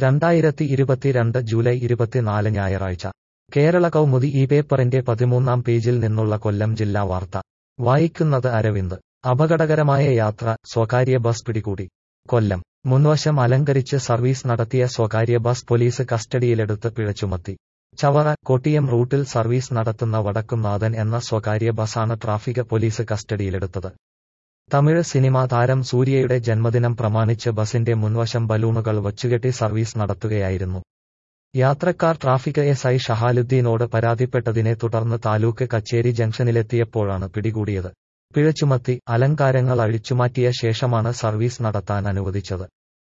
രണ്ടായിരത്തി ഇരുപത്തിരണ്ട് ജൂലൈ ഇരുപത്തിനാല് ഞായറാഴ്ച കേരള കൗമുദി ഈ പേപ്പറിന്റെ പതിമൂന്നാം പേജിൽ നിന്നുള്ള കൊല്ലം ജില്ലാ വാർത്ത വായിക്കുന്നത് അരവിന്ദ് അപകടകരമായ യാത്ര സ്വകാര്യ ബസ് പിടികൂടി കൊല്ലം മുൻവശം അലങ്കരിച്ച് സർവീസ് നടത്തിയ സ്വകാര്യ ബസ് പോലീസ് കസ്റ്റഡിയിലെടുത്ത് പിഴ ചുമത്തി ചവറ കൊട്ടിയം റൂട്ടിൽ സർവീസ് നടത്തുന്ന വടക്കുംനാഥൻ എന്ന സ്വകാര്യ ബസാണ് ട്രാഫിക് പോലീസ് കസ്റ്റഡിയിലെടുത്തത് തമിഴ് സിനിമാ താരം സൂര്യയുടെ ജന്മദിനം പ്രമാണിച്ച് ബസിന്റെ മുൻവശം ബലൂണുകൾ വച്ചുകെട്ടി സർവീസ് നടത്തുകയായിരുന്നു യാത്രക്കാർ ട്രാഫിക് എസ് ഐ ഷഹാലുദ്ദീനോട് പരാതിപ്പെട്ടതിനെ തുടർന്ന് താലൂക്ക് കച്ചേരി ജംഗ്ഷനിലെത്തിയപ്പോഴാണ് പിടികൂടിയത് പിഴ ചുമത്തി അലങ്കാരങ്ങൾ അഴിച്ചുമാറ്റിയ ശേഷമാണ് സർവീസ് നടത്താൻ അനുവദിച്ചത്